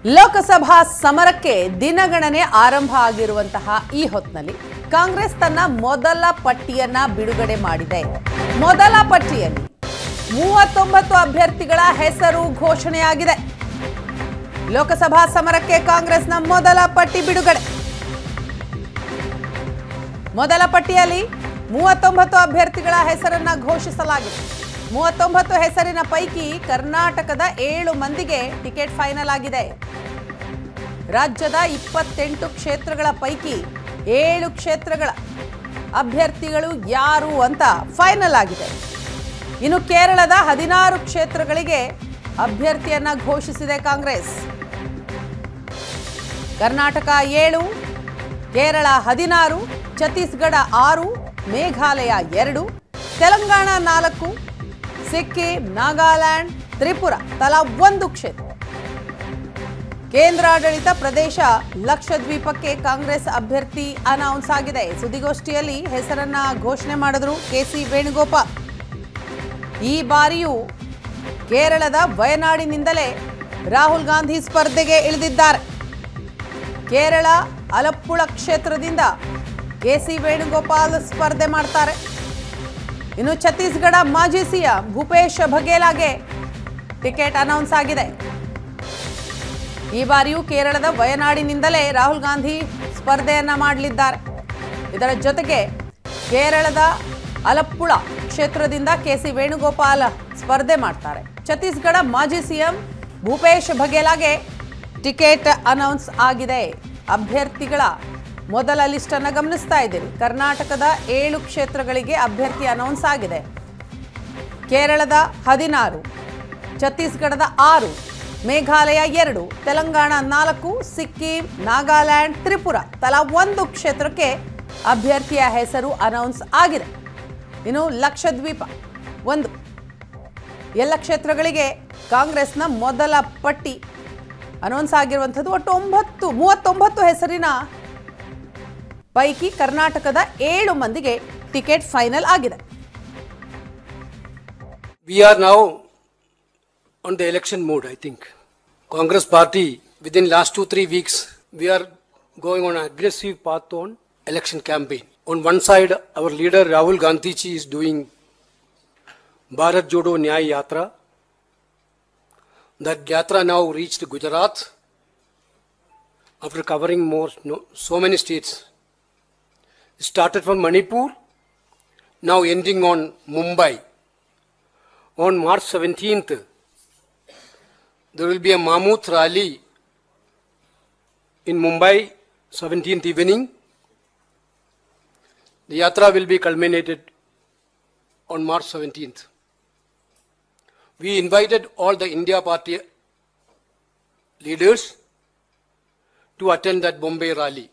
ಲೋಕಸಭಾ ಸಮರಕ್ಕೆ ದಿನಗಣನೆ ಆರಂಭ ಆಗಿರುವಂತಹ ಈ ಹೊತ್ತಿನಲ್ಲಿ ಕಾಂಗ್ರೆಸ್ ತನ್ನ ಮೊದಲ ಪಟ್ಟಿಯನ್ನ ಬಿಡುಗಡೆ ಮಾಡಿದೆ ಮೊದಲ ಪಟ್ಟಿಯಲ್ಲಿ ಮೂವತ್ತೊಂಬತ್ತು ಅಭ್ಯರ್ಥಿಗಳ ಹೆಸರು ಘೋಷಣೆಯಾಗಿದೆ ಲೋಕಸಭಾ ಸಮರಕ್ಕೆ ಕಾಂಗ್ರೆಸ್ನ ಮೊದಲ ಪಟ್ಟಿ ಬಿಡುಗಡೆ ಮೊದಲ ಪಟ್ಟಿಯಲ್ಲಿ ಮೂವತ್ತೊಂಬತ್ತು ಅಭ್ಯರ್ಥಿಗಳ ಹೆಸರನ್ನ ಘೋಷಿಸಲಾಗಿದೆ ಮೂವತ್ತೊಂಬತ್ತು ಹೆಸರಿನ ಪೈಕಿ ಕರ್ನಾಟಕದ ಏಳು ಮಂದಿಗೆ ಟಿಕೆಟ್ ಫೈನಲ್ ಆಗಿದೆ ರಾಜ್ಯದ ಇಪ್ಪತ್ತೆಂಟು ಕ್ಷೇತ್ರಗಳ ಪೈಕಿ ಏಳು ಕ್ಷೇತ್ರಗಳ ಅಭ್ಯರ್ಥಿಗಳು ಯಾರು ಅಂತ ಫೈನಲ್ ಆಗಿದೆ ಇನ್ನು ಕೇರಳದ ಹದಿನಾರು ಕ್ಷೇತ್ರಗಳಿಗೆ ಅಭ್ಯರ್ಥಿಯನ್ನ ಘೋಷಿಸಿದೆ ಕಾಂಗ್ರೆಸ್ ಕರ್ನಾಟಕ ಏಳು ಕೇರಳ ಹದಿನಾರು ಛತ್ತೀಸ್ಗಢ ಆರು ಮೇಘಾಲಯ ಎರಡು ತೆಲಂಗಾಣ ನಾಲ್ಕು ಸಿಕ್ಕಿಂ ನಾಗಾಲ್ಯಾಂಡ್ ತ್ರಿಪುರ ತಲಾ ಒಂದು ಕ್ಷೇತ್ರ ಕೇಂದ್ರಾಡಳಿತ ಪ್ರದೇಶ ಲಕ್ಷದ್ವೀಪಕ್ಕೆ ಕಾಂಗ್ರೆಸ್ ಅಭ್ಯರ್ಥಿ ಅನೌನ್ಸ್ ಆಗಿದೆ ಸುದ್ದಿಗೋಷ್ಠಿಯಲ್ಲಿ ಹೆಸರನ್ನ ಘೋಷಣೆ ಮಾಡಿದ್ರು ಕೆಸಿ ವೇಣುಗೋಪಾಲ್ ಈ ಬಾರಿಯೂ ಕೇರಳದ ವಯನಾಡಿನಿಂದಲೇ ರಾಹುಲ್ ಗಾಂಧಿ ಸ್ಪರ್ಧೆಗೆ ಇಳಿದಿದ್ದಾರೆ ಕೇರಳ ಅಲಪ್ಪುಳ ಕ್ಷೇತ್ರದಿಂದ ಕೆಸಿ ವೇಣುಗೋಪಾಲ್ ಸ್ಪರ್ಧೆ ಮಾಡ್ತಾರೆ ಇನ್ನು ಛತ್ತೀಸ್ಗಢ ಮಾಜಿ ಸಿಎಂ ಭೂಪೇಶ್ ಬಘೇಲಾಗೆ ಟಿಕೆಟ್ ಅನೌನ್ಸ್ ಆಗಿದೆ ಈ ಬಾರಿಯೂ ಕೇರಳದ ವಯನಾಡಿನಿಂದಲೇ ರಾಹುಲ್ ಗಾಂಧಿ ಸ್ಪರ್ಧೆಯನ್ನ ಮಾಡಲಿದ್ದಾರೆ ಇದರ ಜೊತೆಗೆ ಕೇರಳದ ಅಲಪ್ಪುಳ ಕ್ಷೇತ್ರದಿಂದ ಕೆಸಿ ವೇಣುಗೋಪಾಲ್ ಸ್ಪರ್ಧೆ ಮಾಡ್ತಾರೆ ಛತ್ತೀಸ್ಗಢ ಮಾಜಿ ಸಿಎಂ ಭೂಪೇಶ್ ಬಘೇಲಾಗೆ ಟಿಕೆಟ್ ಅನೌನ್ಸ್ ಆಗಿದೆ ಅಭ್ಯರ್ಥಿಗಳ ಮೊದಲ ಲಿಸ್ಟ್ ಅನ್ನ ಗಮನಿಸ್ತಾ ಇದ್ದೀರಿ ಕರ್ನಾಟಕದ ಏಳು ಕ್ಷೇತ್ರಗಳಿಗೆ ಅಭ್ಯರ್ಥಿ ಅನೌನ್ಸ್ ಆಗಿದೆ ಕೇರಳದ ಹದಿನಾರು ಛತ್ತೀಸ್ಗಢದ ಆರು ಮೇಘಾಲಯ ಎರಡು ತೆಲಂಗಾಣ ನಾಲ್ಕು ಸಿಕ್ಕಿಂ ನಾಗಾಲ್ಯಾಂಡ್ ತ್ರಿಪುರ ತಲಾ ಒಂದು ಕ್ಷೇತ್ರಕ್ಕೆ ಅಭ್ಯರ್ಥಿಯ ಹೆಸರು ಅನೌನ್ಸ್ ಆಗಿದೆ ಇನ್ನು ಲಕ್ಷದ್ವೀಪ ಒಂದು ಎಲ್ಲ ಕ್ಷೇತ್ರಗಳಿಗೆ ಕಾಂಗ್ರೆಸ್ನ ಮೊದಲ ಪಟ್ಟಿ ಅನೌನ್ಸ್ ಆಗಿರುವಂಥದ್ದು ಒಟ್ಟು ಒಂಬತ್ತು ಮೂವತ್ತೊಂಬತ್ತು ಹೆಸರಿನ ಪೈಕಿ ಕರ್ನಾಟಕದ ಏಳು ಮಂದಿಗೆ ಟಿಕೆಟ್ ಫೈನಲ್ ಆಗಿದೆ We are now on the election mode, I think. Congress party, within last two, three weeks, we are going on an aggressive path on election campaign. On one side, our leader Rahul Gandhi ji is doing Bharat Jodo Nyay Yatra. That Yatra now reached Gujarat after covering more, no, so many states. It started from Manipur, now ending on Mumbai on March 17th, there will be a Mammoth rally in Mumbai, 17th evening. The yatra will be culminated on March 17th. We invited all the India Party leaders to attend that Bombay rally.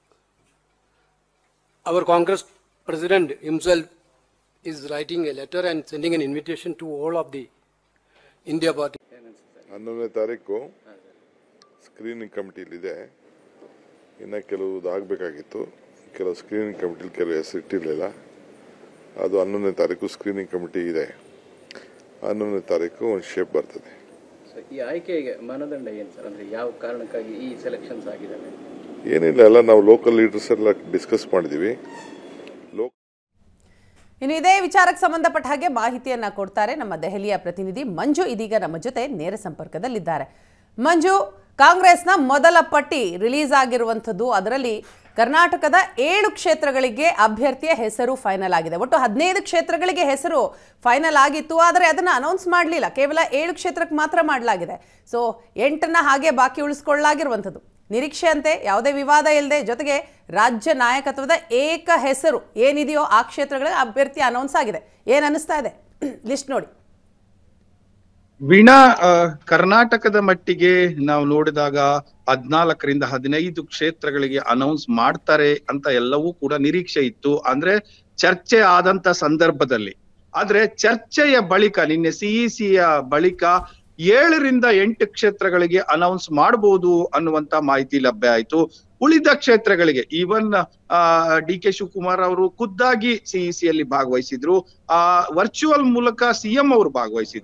Our Congress president himself is writing a letter and sending an invitation to all of the India Party. ಹನ್ನೊಂದನೇ ತಾರೀಕು screening ಕಮಿಟಿಲಿದೆ ಇನ್ನು ಕೆಲವು ಆಗಬೇಕಾಗಿತ್ತು ಕೆಲವು screening ಕಮಿಟಿಲಿ ಕೆಲವು ಹೆಸರು ಇಟ್ಟಿರಲಿಲ್ಲ ಅದು ಹನ್ನೊಂದನೇ ತಾರೀಕು ಸ್ಕ್ರೀನಿಂಗ್ ಕಮಿಟಿ ಇದೆ ಹನ್ನೊಂದನೇ ತಾರೀಕು ಒಂದು ಶೇಪ್ ಬರ್ತದೆ ಸರ್, ಈ ಆಯ್ಕೆಗೆ ಮಾನದಂಡ ಏನು ಸರ್ ಅಂದ್ರೆ ಯಾವ ಕಾರಣಕ್ಕಾಗಿ ಈ ಸೆಲೆಕ್ಷನ್ಸ್ ಆಗಿದ್ದಾವೆ ಏನಿಲ್ಲ ಎಲ್ಲ ನಾವು ಲೋಕಲ್ ಲೀಡರ್ಸ್ ಎಲ್ಲ ಡಿಸ್ಕಸ್ ಮಾಡಿದ್ದೀವಿ ಲೋಕ ಇನ್ನು ಇದೇ ವಿಚಾರಕ್ಕೆ ಸಂಬಂಧಪಟ್ಟ ಹಾಗೆ ಮಾಹಿತಿಯನ್ನ ಕೊಡ್ತಾರೆ ನಮ್ಮ ದೆಹಲಿಯ ಪ್ರತಿನಿಧಿ ಮಂಜು ಇದೀಗ ನಮ್ಮ ಜೊತೆ ನೇರ ಸಂಪರ್ಕದಲ್ಲಿದ್ದಾರೆ ಮಂಜು ಕಾಂಗ್ರೆಸ್ನ ಮೊದಲ ಪಟ್ಟಿ ರಿಲೀಸ್ ಆಗಿರುವಂಥದ್ದು ಅದರಲ್ಲಿ ಕರ್ನಾಟಕದ ಏಳು ಕ್ಷೇತ್ರಗಳಿಗೆ ಅಭ್ಯರ್ಥಿಯ ಹೆಸರು ಫೈನಲ್ ಆಗಿದೆ ಒಟ್ಟು ಹದಿನೈದು ಕ್ಷೇತ್ರಗಳಿಗೆ ಹೆಸರು ಫೈನಲ್ ಆಗಿತ್ತು ಆದರೆ ಅದನ್ನು ಅನೌನ್ಸ್ ಮಾಡಲಿಲ್ಲ ಕೇವಲ ಏಳು ಕ್ಷೇತ್ರಕ್ಕೆ ಮಾತ್ರ ಮಾಡಲಾಗಿದೆ ಸೊ ಎಂಟನ್ನ ಹಾಗೆ ಬಾಕಿ ಉಳಿಸ್ಕೊಳ್ಳಲಾಗಿರುವಂಥದ್ದು ನಿರೀಕ್ಷೆಯಂತೆ ಯಾವುದೇ ವಿವಾದ ಇಲ್ಲದೆ ಜೊತೆಗೆ ರಾಜ್ಯ ನಾಯಕತ್ವದ ಏಕ ಹೆಸರು ಏನಿದೆಯೋ ಆ ಕ್ಷೇತ್ರಗಳಿಗೆ ಅಭ್ಯರ್ಥಿ ಅನೌನ್ಸ್ ಆಗಿದೆ ಏನ್ ಅನಿಸ್ತಾ ಇದೆ ಲಿಸ್ಟ್ ನೋಡಿ ವೀಣಾ ಆ, ಕರ್ನಾಟಕದ ಮಟ್ಟಿಗೆ ನಾವು ನೋಡಿದಾಗ ಹದ್ನಾಲ್ಕರಿಂದ ಹದಿನೈದು ಕ್ಷೇತ್ರಗಳಿಗೆ ಅನೌನ್ಸ್ ಮಾಡ್ತಾರೆ ಅಂತ ಎಲ್ಲವೂ ಕೂಡ ನಿರೀಕ್ಷೆ ಇತ್ತು ಅಂದ್ರೆ ಚರ್ಚೆ ಆದಂತ ಸಂದರ್ಭದಲ್ಲಿ ಆದ್ರೆ ಚರ್ಚೆಯ ಬಳಿಕ ನಿನ್ನೆ ಸಿಇಸಿಯ ಬಳಿಕ ಏಳರಿಂದ ಎಂಟು ಕ್ಷೇತ್ರಗಳಿಗೆ ಅನೌನ್ಸ್ ಮಾಡಬಹುದು ಅನ್ನುವಂತ ಮಾಹಿತಿ ಲಭ್ಯ ಆಯ್ತು ಉಳಿದ ಕ್ಷೇತ್ರಗಳಿಗೆ ಈವನ್ ಡಿ ಕೆ ಶಿವಕುಮಾರ್ ಅವರು ಖುದ್ದಾಗಿ ಸಿಇಸಿಯಲ್ಲಿ ಭಾಗವಹಿಸಿದ್ರು ಆ ವರ್ಚುವಲ್ ಮೂಲಕ ಸಿಎಂ ಅವರು ಭಾಗವಹಿಸಿದ್ರು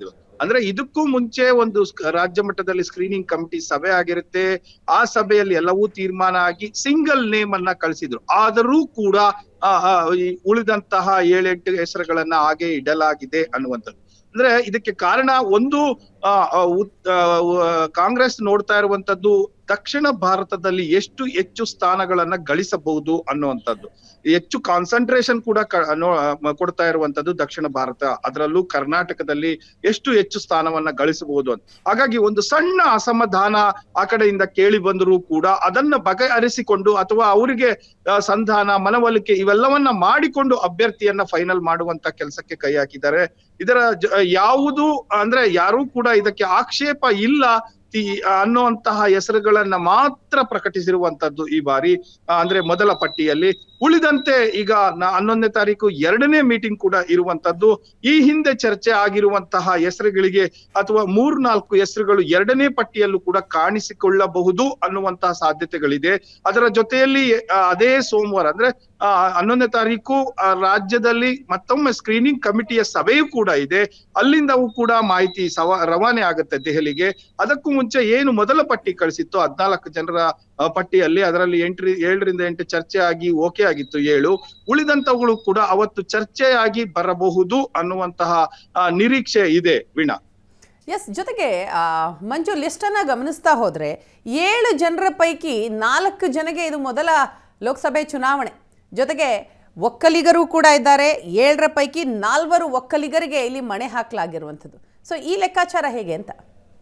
ಅಂದ್ರೆ ಇದಕ್ಕೂ ಮುಂಚೆ ಒಂದು ಸ್ಕ- ರಾಜ್ಯ ಮಟ್ಟದಲ್ಲಿ ಸ್ಕ್ರೀನಿಂಗ್ ಕಮಿಟಿ ಸಭೆ ಆಗಿರುತ್ತೆ ಆ ಸಭೆಯಲ್ಲಿ ಎಲ್ಲವೂ ತೀರ್ಮಾನ ಆಗಿ ಸಿಂಗಲ್ ನೇಮ್ ಅನ್ನ ಕಳಿಸಿದ್ರು ಆದರೂ ಕೂಡ ಆ, ಆ, ಈ ಉಳಿದಂತಹ ಏಳೆಂಟು ಹೆಸರುಗಳನ್ನ ಹಾಗೆ ಇಡಲಾಗಿದೆ ಅನ್ನುವಂಥದ್ದು ಅಂದ್ರೆ ಇದಕ್ಕೆ ಕಾರಣ ಒಂದು ಆ, ಆ, ಉತ್- ಆ, ವ- ಕಾಂಗ್ರೆಸ್ ನೋಡ್ತಾ ಇರುವಂತದ್ದು ದಕ್ಷಿಣ ಭಾರತದಲ್ಲಿ ಎಷ್ಟು ಹೆಚ್ಚು ಸ್ಥಾನಗಳನ್ನ ಗಳಿಸಬಹುದು ಅನ್ನುವಂಥದ್ದು ಹೆಚ್ಚು ಕಾನ್ಸಂಟ್ರೇಷನ್ ಕೂಡ ಕ- ನೋ- ಮ- ಕೊಡ್ತಾ ಇರುವಂತದ್ದು ದಕ್ಷಿಣ ಭಾರತ ಅದರಲ್ಲೂ ಕರ್ನಾಟಕದಲ್ಲಿ ಎಷ್ಟು ಹೆಚ್ಚು ಸ್ಥಾನವನ್ನ ಗಳಿಸಬಹುದು ಅಂತ ಹಾಗಾಗಿ ಒಂದು ಸಣ್ಣ ಅಸಮಾಧಾನ ಆ ಕಡೆಯಿಂದ ಕೇಳಿ ಬಂದರೂ ಕೂಡ ಅದನ್ನ ಬಗೆಹರಿಸಿಕೊಂಡು ಅಥವಾ ಅವರಿಗೆ ಆ, ಸಂಧಾನ ಮನವೊಲಿಕೆ ಇವೆಲ್ಲವನ್ನ ಮಾಡಿಕೊಂಡು ಅಭ್ಯರ್ಥಿಯನ್ನ ಫೈನಲ್ ಮಾಡುವಂತ ಕೆಲಸಕ್ಕೆ ಕೈ ಹಾಕಿದ್ದಾರೆ ಇದರ ಜ- ಯಾವುದು ಅಂದ್ರೆ ಯಾರೂ ಕೂಡ ಇದಕ್ಕೆ ಆಕ್ಷೇಪ ಇಲ್ಲ ತಿ- ಅನ್ನುವಂತಹ ಹೆಸರುಗಳನ್ನ ಮಾತ್ರ ಪ್ರಕಟಿಸಿರುವಂತದ್ದು ಈ ಬಾರಿ ಆ, ಅಂದ್ರೆ ಮೊದಲ ಪಟ್ಟಿಯಲ್ಲಿ ಉಳಿದಂತೆ ಈಗ ನ- ಹನ್ನೊಂದನೇ ತಾರೀಕು ಎರಡನೇ ಮೀಟಿಂಗ್ ಕೂಡ ಇರುವಂತದ್ದು ಈ ಹಿಂದೆ ಚರ್ಚೆ ಆಗಿರುವಂತಹ ಹೆಸರುಗಳಿಗೆ ಅಥವಾ ಮೂರ್ನಾಲ್ಕು ಹೆಸರುಗಳು ಎರಡನೇ ಪಟ್ಟಿಯಲ್ಲೂ ಕೂಡ ಕಾಣಿಸಿಕೊಳ್ಳಬಹುದು ಅನ್ನುವಂತಹ ಸಾಧ್ಯತೆಗಳಿದೆ ಅದರ ಜೊತೆಯಲ್ಲಿ ಆ, ಅದೇ ಸೋಮವಾರ ಅಂದ್ರೆ ಆ, ಹನ್ನೊಂದನೇ ತಾರೀಕು ಆ, ರಾಜ್ಯದಲ್ಲಿ ಮತ್ತೊಮ್ಮೆ ಸ್ಕ್ರೀನಿಂಗ್ ಕಮಿಟಿಯ ಸಭೆಯೂ ಕೂಡ ಇದೆ ಅಲ್ಲಿಂದವೂ ಕೂಡ ಮಾಹಿತಿ ಸವ ರವಾನೆ ಆಗುತ್ತೆ ದೆಹಲಿಗೆ ಅದಕ್ಕೂ ಮುಂಚೆ ಏನು ಮೊದಲ ಪಟ್ಟಿ ಕಳಿಸಿತ್ತು ಹದ್ನಾಲ್ಕು ಜನರ ಆ, ಪಟ್ಟಿಯಲ್ಲಿ ಅದರಲ್ಲಿ ಎಂಟ್ರಿ ಏಳರಿಂದ ಎಂಟು ಚರ್ಚೆ ಆಗಿ ಓಕೆ ಆಗಿತ್ತು ಏಳು ಉಳಿದಂತವುಗಳು ಕೂಡ ಅವತ್ತು ಚರ್ಚೆಯಾಗಿ ಬರಬಹುದು ಅನ್ನುವಂತಹ ಆ, ನಿರೀಕ್ಷೆ ಇದೆ ವೀಣಾ ಎಸ್ ಜೊತೆಗೆ ಆ, ಮಂಜು ಲಿಸ್ಟನ್ನು ಗಮನಿಸ್ತಾ ಹೋದರೆ ಏಳು ಜನರ ಪೈಕಿ ನಾಲ್ಕು ಜನಗೆ ಇದು ಮೊದಲ ಲೋಕಸಭೆ ಚುನಾವಣೆ ಜೊತೆಗೆ ಒಕ್ಕಲಿಗರು ಕೂಡ ಇದ್ದಾರೆ ಏಳರ ಪೈಕಿ ನಾಲ್ವರು ಒಕ್ಕಲಿಗರಿಗೆ ಇಲ್ಲಿ ಮಣೆ ಹಾಕಲಾಗಿರುವಂಥದ್ದು ಸೊ ಈ ಲೆಕ್ಕಾಚಾರ ಹೇಗೆ ಅಂತ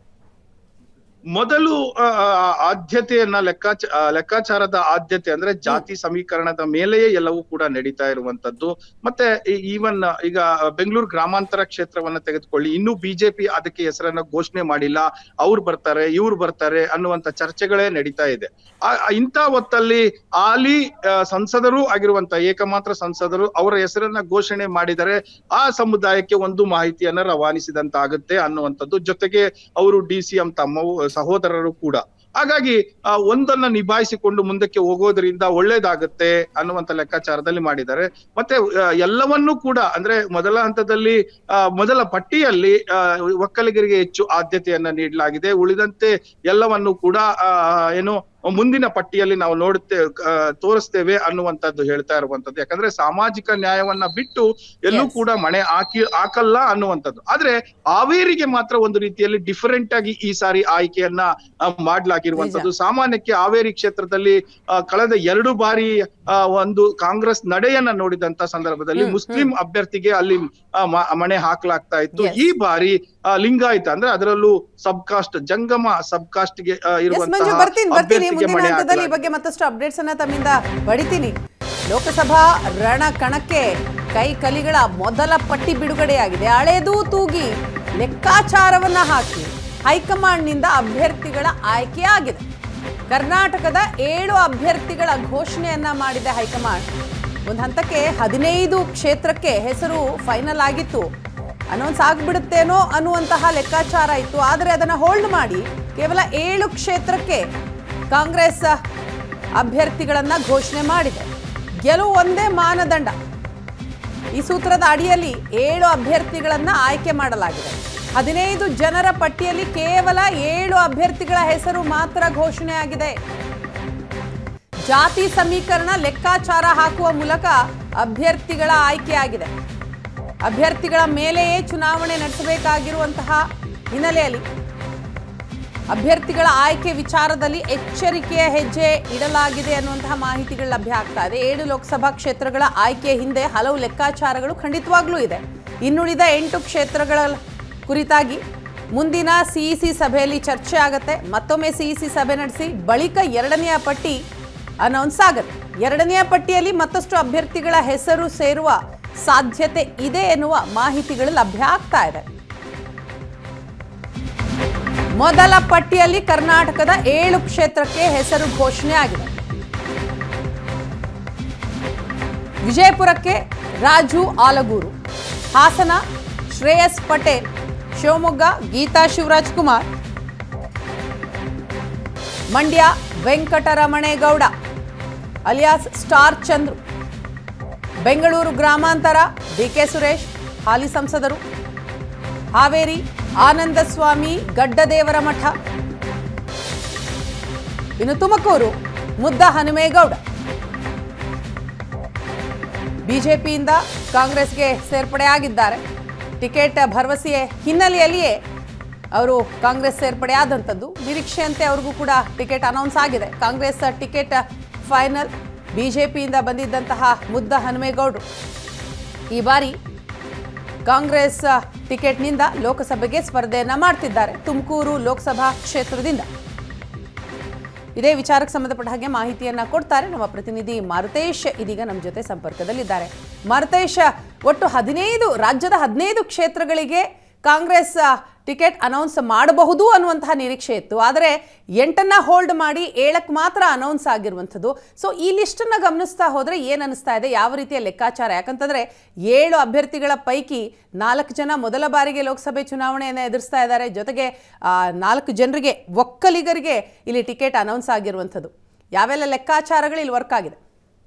ಮೊದಲು ಆ, ಆ, ಆದ್ಯತೆಯನ್ನ ಲೆಕ್ಕಾಚ ಆ, ಲೆಕ್ಕಾಚಾರದ ಆದ್ಯತೆ ಅಂದ್ರೆ ಜಾತಿ ಸಮೀಕರಣದ ಮೇಲೆಯೇ ಎಲ್ಲವೂ ಕೂಡ ನಡೀತಾ ಇರುವಂತದ್ದು ಮತ್ತೆ ಈವನ್ ಈಗ ಬೆಂಗಳೂರು ಗ್ರಾಮಾಂತರ ಕ್ಷೇತ್ರವನ್ನ ತೆಗೆದುಕೊಳ್ಳಿ ಇನ್ನೂ ಬಿಜೆಪಿ ಅದಕ್ಕೆ ಹೆಸರನ್ನ ಘೋಷಣೆ ಮಾಡಿಲ್ಲ ಅವ್ರು ಬರ್ತಾರೆ ಇವ್ರು ಬರ್ತಾರೆ ಅನ್ನುವಂತ ಚರ್ಚೆಗಳೇ ನಡೀತಾ ಇದೆ ಆ- ಆ ಇಂಥ ಹೊತ್ತಲ್ಲಿ ಹಾಲಿ ಆ, ಸಂಸದರು ಆಗಿರುವಂತ ಏಕಮಾತ್ರ ಸಂಸದರು ಅವರ ಹೆಸರನ್ನ ಘೋಷಣೆ ಮಾಡಿದರೆ ಆ ಸಮುದಾಯಕ್ಕೆ ಒಂದು ಮಾಹಿತಿಯನ್ನ ರವಾನಿಸಿದಂತಾಗುತ್ತೆ ಅನ್ನುವಂಥದ್ದು ಜೊತೆಗೆ ಅವರು ಡಿ ಸಿ ಎಂ ತಮ್ಮವು ಸಹೋದರರು ಕೂಡ ಹಾಗಾಗಿ ಆ, ಒಂದನ್ನ ನಿಭಾಯಿಸಿಕೊಂಡು ಮುಂದಕ್ಕೆ ಹೋಗೋದ್ರಿಂದ ಒಳ್ಳೇದಾಗುತ್ತೆ ಅನ್ನುವಂತ ಲೆಕ್ಕಾಚಾರದಲ್ಲಿ ಮಾಡಿದ್ದಾರೆ ಮತ್ತೆ ಆ, ಎಲ್ಲವನ್ನೂ ಕೂಡ ಅಂದ್ರೆ ಮೊದಲ ಹಂತದಲ್ಲಿ ಆ, ಮೊದಲ ಪಟ್ಟಿಯಲ್ಲಿ ಆ, ಒಕ್ಕಲಿಗರಿಗೆ ಹೆಚ್ಚು ಆದ್ಯತೆಯನ್ನ ನೀಡಲಾಗಿದೆ ಉಳಿದಂತೆ ಎಲ್ಲವನ್ನು ಕೂಡ ಆ, ಏನು ಮುಂದಿನ ಪಟ್ಟಿಯಲ್ಲಿ ನಾವು ನೋಡುತ್ತೇ ಆ, ತೋರಿಸ್ತೇವೆ ಅನ್ನುವಂಥದ್ದು ಹೇಳ್ತಾ ಇರುವಂತದ್ದು ಯಾಕಂದ್ರೆ ಸಾಮಾಜಿಕ ನ್ಯಾಯವನ್ನ ಬಿಟ್ಟು ಎಲ್ಲೂ Yes. ಕೂಡ ಮಣೆ ಹಾಕಿ ಹಾಕಲ್ಲ ಅನ್ನುವಂಥದ್ದು ಆದ್ರೆ ಹಾವೇರಿಗೆ ಮಾತ್ರ ಒಂದು ರೀತಿಯಲ್ಲಿ ಡಿಫರೆಂಟ್ ಆಗಿ ಈ ಸಾರಿ ಆಯ್ಕೆಯನ್ನ ಆ, ಮಾಡ್ಲಾಗಿರುವಂತದ್ದು ಸಾಮಾನ್ಯಕ್ಕೆ ಹಾವೇರಿ ಕ್ಷೇತ್ರದಲ್ಲಿ ಆ, ಕಳೆದ ಎರಡು ಬಾರಿ ಆ, ಒಂದು ಕಾಂಗ್ರೆಸ್ ನಡೆಯನ್ನ ನೋಡಿದಂತ ಸಂದರ್ಭದಲ್ಲಿ ಹ್ಮ್, ಮುಸ್ಲಿಂ ಅಭ್ಯರ್ಥಿಗೆ ಅಲ್ಲಿ ಆ, ಮ- ಮಣೆ ಹಾಕ್ಲಾಗ್ತಾ ಇತ್ತು Yes. ಈ ಬಾರಿ ಆ, ಲಿಂಗಾಯತ ಅಂದ್ರೆ ಅದರಲ್ಲೂ ಸಬ್ ಕಾಸ್ಟ್ ಜಂಗಮ ಸಬ್ ಕಾಸ್ಟ್ ಗೆ ಆ, ಎಸ್ ಮಂಜು ಇರುವಂತಹ ಬರ್ತೀನಿ ಬರ್ತೀನಿ ಅಭ್ಯರ್ಥಿಗೆ ಮುಂದಿನ ಮಣೆ ಹಂತದಲ್ಲಿ ಈ ಹಾಕಲಾಗಿದೆ ಬಗ್ಗೆ ಮತ್ತಷ್ಟು ಅಪ್ಡೇಟ್ಸ್ ಅನ್ನ ತಮ್ಮಿಂದ ಪಡಿತೀನಿ ಲೋಕಸಭಾ ರಣ ಕಣಕ್ಕೆ ಕೈ ಕಲಿಗಳ ಮೊದಲ ಪಟ್ಟಿ ಬಿಡುಗಡೆಯಾಗಿದೆ ಹಳೇದು ತೂಗಿ ಲೆಕ್ಕಾಚಾರವನ್ನ ಹಾಕಿ ಹೈಕಮಾಂಡ್ನಿಂದ ಅಭ್ಯರ್ಥಿಗಳ ಆಯ್ಕೆ ಆಗಿದೆ ಕರ್ನಾಟಕದ ಏಳು ಅಭ್ಯರ್ಥಿಗಳ ಘೋಷಣೆಯನ್ನ ಮಾಡಿದೆ ಹೈಕಮಾಂಡ್ ಒಂದು ಹಂತಕ್ಕೆ ಹದಿನೈದು ಕ್ಷೇತ್ರಕ್ಕೆ ಹೆಸರು ಫೈನಲ್ ಆಗಿತ್ತು ಅನೌನ್ಸ್ ಆಗ್ಬಿಡುತ್ತೇನೋ ಅನ್ನುವಂತಹ ಲೆಕ್ಕಾಚಾರ ಇತ್ತು ಆದರೆ ಅದನ್ನು ಹೋಲ್ಡ್ ಮಾಡಿ ಕೇವಲ ಏಳು ಕ್ಷೇತ್ರಕ್ಕೆ ಕಾಂಗ್ರೆಸ್ ಅಭ್ಯರ್ಥಿಗಳನ್ನ ಘೋಷಣೆ ಮಾಡಿದೆ ಗೆಲುವು ಒಂದೇ ಮಾನದಂಡ ಈ ಸೂತ್ರದ ಅಡಿಯಲ್ಲಿ ಏಳು ಅಭ್ಯರ್ಥಿಗಳನ್ನ ಆಯ್ಕೆ ಮಾಡಲಾಗಿದೆ ಹದಿನೈದು ಜನರ ಪಟ್ಟಿಯಲ್ಲಿ ಕೇವಲ ಏಳು ಅಭ್ಯರ್ಥಿಗಳ ಹೆಸರು ಮಾತ್ರ ಘೋಷಣೆಯಾಗಿದೆ ಜಾತಿ ಸಮೀಕರಣ ಲೆಕ್ಕಾಚಾರ ಹಾಕುವ ಮೂಲಕ ಅಭ್ಯರ್ಥಿಗಳ ಆಯ್ಕೆಯಾಗಿದೆ ಅಭ್ಯರ್ಥಿಗಳ ಮೇಲೆಯೇ ಚುನಾವಣೆ ನಡೆಸಬೇಕಾಗಿರುವಂತಹ ಹಿನ್ನೆಲೆಯಲ್ಲಿ ಅಭ್ಯರ್ಥಿಗಳ ಆಯ್ಕೆ ವಿಚಾರದಲ್ಲಿ ಎಚ್ಚರಿಕೆಯ ಹೆಜ್ಜೆ ಇಡಲಾಗಿದೆ ಅನ್ನುವಂತಹ ಮಾಹಿತಿಗಳು ಲಭ್ಯ ಆಗ್ತಾ ಇದೆ ಏಳು ಲೋಕಸಭಾ ಕ್ಷೇತ್ರಗಳ ಆಯ್ಕೆ ಹಿಂದೆ ಹಲವು ಲೆಕ್ಕಾಚಾರಗಳು ಖಂಡಿತವಾಗ್ಲೂ ಇದೆ ಇನ್ನುಳಿದ ಎಂಟು ಕ್ಷೇತ್ರಗಳ ಕುರಿತಾಗಿ ಮುಂದಿನ ಸಿಇಸಿ ಸಭೆಯಲ್ಲಿ ಚರ್ಚೆ ಆಗುತ್ತೆ ಮತ್ತೊಮ್ಮೆ ಸಿಇಸಿ ಸಭೆ ನಡೆಸಿ ಬಳಿಕ ಎರಡನೆಯ ಪಟ್ಟಿ ಅನೌನ್ಸ್ ಆಗುತ್ತೆ ಎರಡನೆಯ ಪಟ್ಟಿಯಲ್ಲಿ ಮತ್ತಷ್ಟು ಅಭ್ಯರ್ಥಿಗಳ ಹೆಸರು ಸೇರುವ ಸಾಧ್ಯತೆ ಇದೆ ಎನ್ನುವ ಮಾಹಿತಿಗಳು ಲಭ್ಯ ಆಗ್ತಾ ಇದೆ ಮೊದಲ ಪಟ್ಟಿಯಲ್ಲಿ ಕರ್ನಾಟಕದ ಏಳು ಕ್ಷೇತ್ರಕ್ಕೆ ಹೆಸರು ಘೋಷಣೆ ಆಗಿದೆ ವಿಜಯಪುರಕ್ಕೆ ರಾಜು ಆಲಗೂರು ಹಾಸನ ಶ್ರೇಯಸ್ ಪಟೇಲ್ ಶಿವಮೊಗ್ಗ ಗೀತಾ ಶಿವರಾಜ್ ಕುಮಾರ್ ಮಂಡ್ಯ ವೆಂಕಟರಮಣೇಗೌಡ ಅಲಿಯಾಸ್ ಸ್ಟಾರ್ ಚಂದ್ರು ಬೆಂಗಳೂರು ಗ್ರಾಮಾಂತರ ಡಿಕೆ ಸುರೇಶ್ ಹಾಲಿ ಸಂಸದರು ಹಾವೇರಿ ಆನಂದ ಸ್ವಾಮಿ ಗಡ್ಡದೇವರ ಮಠ ಇನ್ನು ತುಮಕೂರು ಮುದ್ದ ಹನುಮೇಗೌಡ ಬಿಜೆಪಿಯಿಂದ ಕಾಂಗ್ರೆಸ್ಗೆ ಸೇರ್ಪಡೆಯಾಗಿದ್ದಾರೆ ಟಿಕೆಟ್ ಭರವಸೆಯ ಹಿನ್ನೆಲೆಯಲ್ಲಿಯೇ ಅವರು ಕಾಂಗ್ರೆಸ್ ಸೇರ್ಪಡೆಯಾದಂಥದ್ದು ನಿರೀಕ್ಷೆಯಂತೆ ಅವ್ರಿಗೂ ಕೂಡ ಟಿಕೆಟ್ ಅನೌನ್ಸ್ ಆಗಿದೆ ಕಾಂಗ್ರೆಸ್ ಟಿಕೆಟ್ ಫೈನಲ್ ಬಿಜೆಪಿಯಿಂದ ಬಂದಿದ್ದಂತಹ ಮುದ್ದ ಹನುಮೇಗೌಡರು ಈ ಬಾರಿ ಕಾಂಗ್ರೆಸ್ ಟಿಕೆಟ್ನಿಂದ ಲೋಕಸಭೆಗೆ ಸ್ಪರ್ಧೆಯನ್ನ ಮಾಡ್ತಿದ್ದಾರೆ ತುಮಕೂರು ಲೋಕಸಭಾ ಕ್ಷೇತ್ರದಿಂದ ಇದೇ ವಿಚಾರಕ್ಕೆ ಸಂಬಂಧಪಟ್ಟ ಹಾಗೆ ಮಾಹಿತಿಯನ್ನ ಕೊಡ್ತಾರೆ ನಮ್ಮ ಪ್ರತಿನಿಧಿ ಮಾರುತೇಶ್ ಇದೀಗ ನಮ್ಮ ಜೊತೆ ಸಂಪರ್ಕದಲ್ಲಿದ್ದಾರೆ ಮಾರುತೇಶ್ ಒಟ್ಟು ಹದಿನೈದು ರಾಜ್ಯದ ಹದಿನೈದು ಕ್ಷೇತ್ರಗಳಿಗೆ ಕಾಂಗ್ರೆಸ್ ಟಿಕೆಟ್ ಅನೌನ್ಸ್ ಮಾಡಬಹುದು ಅನ್ನುವಂತಹ ನಿರೀಕ್ಷೆ ಇತ್ತು ಆದರೆ ಎಂಟನ್ನ ಹೋಲ್ಡ್ ಮಾಡಿ ಏಳಕ್ಕೆ ಮಾತ್ರ ಅನೌನ್ಸ್ ಆಗಿರುವಂಥದ್ದು ಸೊ ಈ ಲಿಸ್ಟನ್ನು ಗಮನಿಸ್ತಾ ಹೋದರೆ ಏನು ಅನಿಸ್ತಾ ಇದೆ ಯಾವ ರೀತಿಯ ಲೆಕ್ಕಾಚಾರ ಯಾಕಂತಂದರೆ ಏಳು ಅಭ್ಯರ್ಥಿಗಳ ಪೈಕಿ ನಾಲ್ಕು ಜನ ಮೊದಲ ಬಾರಿಗೆ ಲೋಕಸಭೆ ಚುನಾವಣೆಯನ್ನು ಎದುರಿಸ್ತಾ ಇದ್ದಾರೆ ಜೊತೆಗೆ ಆ, ನಾಲ್ಕು ಜನರಿಗೆ ಒಕ್ಕಲಿಗರಿಗೆ ಇಲ್ಲಿ ಟಿಕೆಟ್ ಅನೌನ್ಸ್ ಆಗಿರುವಂಥದ್ದು ಯಾವೆಲ್ಲ ಲೆಕ್ಕಾಚಾರಗಳು ಇಲ್ಲಿ ವರ್ಕ್ ಆಗಿದೆ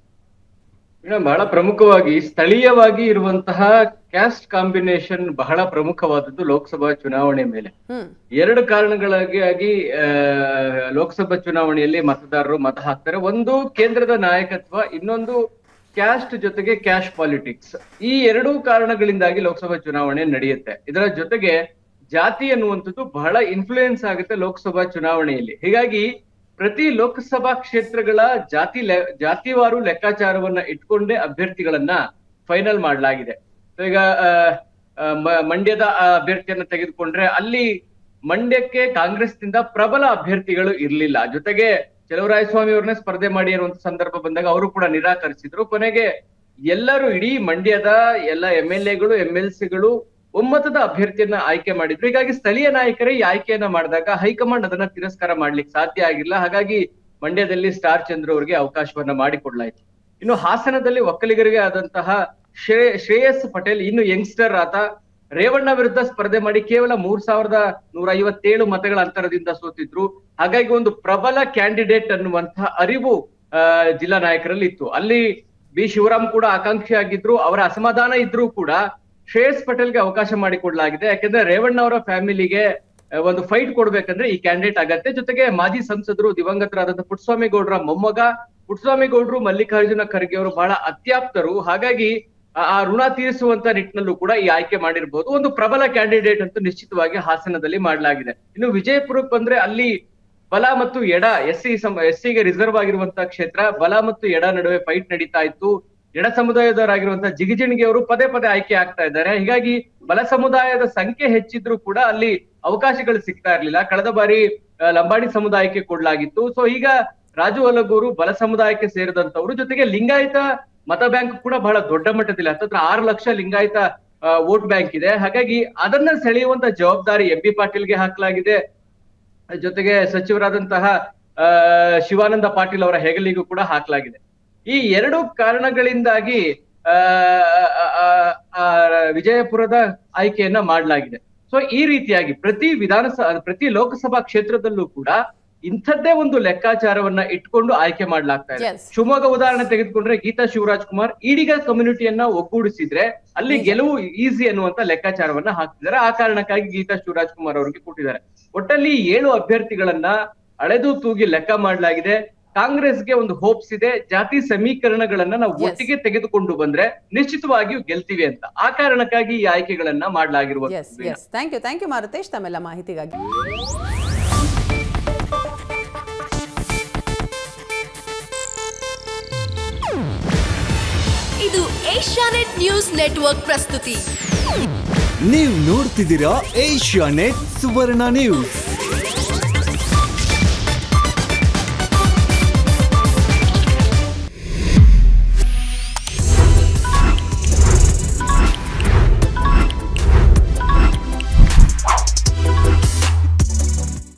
ಮೇಡಮ್ ಬಹಳ ಪ್ರಮುಖವಾಗಿ ಸ್ಥಳೀಯವಾಗಿ ಇರುವಂತಹ ಕ್ಯಾಸ್ಟ್ ಕಾಂಬಿನೇಷನ್ ಬಹಳ ಪ್ರಮುಖವಾದದ್ದು ಲೋಕಸಭಾ ಚುನಾವಣೆ ಮೇಲೆ ಹ್ಮ್ ಎರಡು ಕಾರಣಗಳಿಗಾಗಿ ಆ, ಲೋಕಸಭಾ ಚುನಾವಣೆಯಲ್ಲಿ ಮತದಾರರು ಮತ ಹಾಕ್ತಾರೆ ಒಂದು ಕೇಂದ್ರದ ನಾಯಕತ್ವ ಇನ್ನೊಂದು ಕ್ಯಾಸ್ಟ್ ಜೊತೆಗೆ ಕ್ಯಾಶ್ ಪಾಲಿಟಿಕ್ಸ್ ಈ ಎರಡೂ ಕಾರಣಗಳಿಂದಾಗಿ ಲೋಕಸಭಾ ಚುನಾವಣೆ ನಡೆಯುತ್ತೆ ಇದರ ಜೊತೆಗೆ ಜಾತಿ ಅನ್ನುವಂಥದ್ದು ಬಹಳ ಇನ್ಫ್ಲೂಯೆನ್ಸ್ ಆಗುತ್ತೆ ಲೋಕಸಭಾ ಚುನಾವಣೆಯಲ್ಲಿ ಹೀಗಾಗಿ ಪ್ರತಿ ಲೋಕಸಭಾ ಕ್ಷೇತ್ರಗಳ ಜಾತಿ ಲೆ- ಜಾತಿವಾರು ಲೆಕ್ಕಾಚಾರವನ್ನ ಇಟ್ಕೊಂಡೇ ಅಭ್ಯರ್ಥಿಗಳನ್ನ ಫೈನಲ್ ಮಾಡಲಾಗಿದೆ So ಈಗ ಆ, ಆ, ಮ- ಮಂಡ್ಯದ ಆ ಅಭ್ಯರ್ಥಿಯನ್ನ ತೆಗೆದುಕೊಂಡ್ರೆ ಅಲ್ಲಿ ಮಂಡ್ಯಕ್ಕೆ ಕಾಂಗ್ರೆಸ್ನಿಂದ ಪ್ರಬಲ ಅಭ್ಯರ್ಥಿಗಳು ಇರ್ಲಿಲ್ಲ ಜೊತೆಗೆ ಚಲುವರಾಯಸ್ವಾಮಿ ಅವ್ರನ್ನೇ ಸ್ಪರ್ಧೆ ಮಾಡಿ ಅನ್ನುವಂತ ಸಂದರ್ಭ ಬಂದಾಗ ಅವರು ಕೂಡ ನಿರಾಕರಿಸಿದ್ರು ಕೊನೆಗೆ ಎಲ್ಲರೂ ಇಡೀ ಮಂಡ್ಯದ ಎಲ್ಲ ಎಂ ಎಲ್ ಎಗಳು ಎಂ ಎಲ್ ಸಿಗಳು ಒಮ್ಮತದ ಅಭ್ಯರ್ಥಿಯನ್ನ ಆಯ್ಕೆ ಮಾಡಿದ್ರು ಹೀಗಾಗಿ ಸ್ಥಳೀಯ ನಾಯಕರೇ ಈ ಆಯ್ಕೆಯನ್ನ ಮಾಡಿದಾಗ ಹೈಕಮಾಂಡ್ ಅದನ್ನ ತಿರಸ್ಕಾರ ಮಾಡ್ಲಿಕ್ಕೆ ಸಾಧ್ಯ ಆಗಿಲ್ಲ ಹಾಗಾಗಿ ಮಂಡ್ಯದಲ್ಲಿ ಸ್ಟಾರ್ ಚಂದ್ರ ಅವರಿಗೆ ಅವಕಾಶವನ್ನ ಮಾಡಿಕೊಡ್ಲಾಯ್ತು ಇನ್ನು ಹಾಸನದಲ್ಲಿ ಒಕ್ಕಲಿಗರಿಗೆ ಆದಂತಹ ಶ್ರೇ ಶ್ರೇಯಸ್ ಪಟೇಲ್ ಇನ್ನು ಯಂಗ್ಸ್ಟರ್ ಆತ ರೇವಣ್ಣ ವಿರುದ್ಧ ಸ್ಪರ್ಧೆ ಮಾಡಿ ಕೇವಲ ಮೂರ್ ಸಾವಿರದ ನೂರ ಐವತ್ತೇಳು ಮತಗಳ ಅಂತರದಿಂದ ಸೋತಿದ್ರು ಹಾಗಾಗಿ ಒಂದು ಪ್ರಬಲ ಕ್ಯಾಂಡಿಡೇಟ್ ಅನ್ನುವಂತಹ ಅರಿವು ಆ, ಜಿಲ್ಲಾ ನಾಯಕರಲ್ಲಿ ಇತ್ತು ಅಲ್ಲಿ ಬಿ ಶಿವರಾಮ್ ಕೂಡ ಆಕಾಂಕ್ಷಿ ಆಗಿದ್ರು ಅವರ ಅಸಮಾಧಾನ ಇದ್ರೂ ಕೂಡ ಶ್ರೇಯಸ್ ಪಟೇಲ್ಗೆ ಅವಕಾಶ ಮಾಡಿಕೊಡ್ಲಾಗಿದೆ ಯಾಕಂದ್ರೆ ರೇವಣ್ಣ ಅವರ ಫ್ಯಾಮಿಲಿಗೆ ಆ, ಒಂದು ಫೈಟ್ ಕೊಡ್ಬೇಕಂದ್ರೆ ಈ ಕ್ಯಾಂಡಿಡೇಟ್ ಆಗತ್ತೆ ಜೊತೆಗೆ ಮಾಜಿ ಸಂಸದರು ದಿವಂಗತರಾದಂತಹ ಪುಟ್ಟಸ್ವಾಮಿ ಗೌಡ್ರ ಮೊಮ್ಮಗ ಪುಟ್ಟಸ್ವಾಮಿ ಗೌಡ್ರು ಮಲ್ಲಿಕಾರ್ಜುನ ಖರ್ಗೆ ಅವರು ಬಹಳ ಅತ್ಯಾಪ್ತರು ಹಾಗಾಗಿ ಆ- ಆ ಋಣ ತೀರಿಸುವಂತ ನಿಟ್ಟಿನಲ್ಲೂ ಕೂಡ ಈ ಆಯ್ಕೆ ಮಾಡಿರ್ಬೋದು ಒಂದು ಪ್ರಬಲ ಕ್ಯಾಂಡಿಡೇಟ್ ಅಂತೂ ನಿಶ್ಚಿತವಾಗಿ ಹಾಸನದಲ್ಲಿ ಮಾಡಲಾಗಿದೆ ಇನ್ನು ವಿಜಯಪುರಕ್ಕೆ ಬಂದ್ರೆ ಅಲ್ಲಿ ಬಲ ಮತ್ತು ಎಡ ಎಸ್ ಸಿ ಎಸ್ ಸಿಗೆ ರಿಸರ್ವ್ ಆಗಿರುವಂತಹ ಕ್ಷೇತ್ರ ಬಲ ಮತ್ತು ಎಡ ನಡುವೆ ಫೈಟ್ ನಡೀತಾ ಇತ್ತು ಎಡ ಸಮುದಾಯದವರಾಗಿರುವಂತಹ ಜಿಗಿಜಿಣಿಗೆ ಅವರು ಪದೇ ಪದೇ ಆಯ್ಕೆ ಆಗ್ತಾ ಇದ್ದಾರೆ ಹೀಗಾಗಿ ಬಲ ಸಮುದಾಯದ ಸಂಖ್ಯೆ ಹೆಚ್ಚಿದ್ರು ಕೂಡ ಅಲ್ಲಿ ಅವಕಾಶಗಳು ಸಿಗ್ತಾ ಇರ್ಲಿಲ್ಲ ಕಳೆದ ಬಾರಿ ಆ, ಲಂಬಾಣಿ ಸಮುದಾಯಕ್ಕೆ ಕೊಡ್ಲಾಗಿತ್ತು ಸೊ ಈಗ ರಾಜು ಅಲಗೂರು ಬಲ ಸಮುದಾಯಕ್ಕೆ ಸೇರಿದಂತವ್ರು ಜೊತೆಗೆ ಲಿಂಗಾಯತ ಮತ ಬ್ಯಾಂಕ್ ಕೂಡ ಬಹಳ ದೊಡ್ಡ ಮಟ್ಟದಲ್ಲಿ ಹತ್ತತ್ರ ಆರು ಲಕ್ಷ ಲಿಂಗಾಯತ ವೋಟ್ ಬ್ಯಾಂಕ್ ಇದೆ ಹಾಗಾಗಿ ಅದನ್ನ ಸೆಳೆಯುವಂತ ಜವಾಬ್ದಾರಿ ಎಂ ಬಿ ಪಾಟೀಲ್ಗೆ ಹಾಕಲಾಗಿದೆ ಜೊತೆಗೆ ಸಚಿವರಾದಂತಹ ಆ, ಶಿವಾನಂದ ಪಾಟೀಲ್ ಅವರ ಹೆಗಲಿಗೂ ಕೂಡ ಹಾಕಲಾಗಿದೆ ಈ ಎರಡು ಕಾರಣಗಳಿಂದಾಗಿ ಆ, ಆ, ಆ, ಆ, ವಿಜಯಪುರದ ಆಯ್ಕೆಯನ್ನ ಮಾಡಲಾಗಿದೆ ಸೊ ಈ ರೀತಿಯಾಗಿ ಪ್ರತಿ ವಿಧಾನಸಭಾ ಪ್ರತಿ ಲೋಕಸಭಾ ಕ್ಷೇತ್ರದಲ್ಲೂ ಕೂಡ ಇಂಥದ್ದೇ ಒಂದು ಲೆಕ್ಕಾಚಾರವನ್ನ ಇಟ್ಕೊಂಡು ಆಯ್ಕೆ ಮಾಡ್ಲಾಗ್ತಾ ಇದೆ Yes. ಶಿವಮೊಗ್ಗ ಉದಾಹರಣೆ ತೆಗೆದುಕೊಂಡ್ರೆ ಗೀತಾ ಶಿವರಾಜ್ ಕುಮಾರ್ ಈಡಿಗ ಕಮ್ಯುನಿಟಿಯನ್ನ ಒಗ್ಗೂಡಿಸಿದ್ರೆ ಅಲ್ಲಿ ಗೆಲುವು ಈಸಿ ಅನ್ನುವಂತ ಲೆಕ್ಕಾಚಾರವನ್ನ ಹಾಕ್ತಿದ್ದಾರೆ ಆ ಕಾರಣಕ್ಕಾಗಿ ಗೀತಾ ಶಿವರಾಜ್ ಕುಮಾರ್ ಅವರಿಗೆ ಕೊಟ್ಟಿದ್ದಾರೆ ಒಟ್ಟಲ್ಲಿ ಏಳು ಅಭ್ಯರ್ಥಿಗಳನ್ನ ಅಳೆದು ತೂಗಿ ಲೆಕ್ಕ ಮಾಡಲಾಗಿದೆ ಕಾಂಗ್ರೆಸ್ಗೆ ಒಂದು ಹೋಪ್ಸ್ ಇದೆ ಜಾತಿ ಸಮೀಕರಣಗಳನ್ನ ನಾವು Yes. ಒಟ್ಟಿಗೆ ತೆಗೆದುಕೊಂಡು ಬಂದ್ರೆ ನಿಶ್ಚಿತವಾಗಿಯೂ ಗೆಲ್ತೀವಿ ಅಂತ ಆ ಕಾರಣಕ್ಕಾಗಿ ಈ ಆಯ್ಕೆಗಳನ್ನ ಎಸ್ ಮಾಡಲಾಗಿರುವಂತದ್ದು yes thank you thank you Maruthesh ತಮ್ಮೆಲ್ಲ ಮಾಹಿತಿಗಾಗಿ ಇದು ಏಷ್ಯಾನೆಟ್ ನ್ಯೂಸ್ ನೆಟ್ವರ್ಕ್ ಪ್ರಸ್ತುತಿ ನೀವು ನೋಡ್ತಿದ್ದೀರಾ ಏಷ್ಯಾ ನೆಟ್ ಸುವರ್ಣ ನ್ಯೂಸ್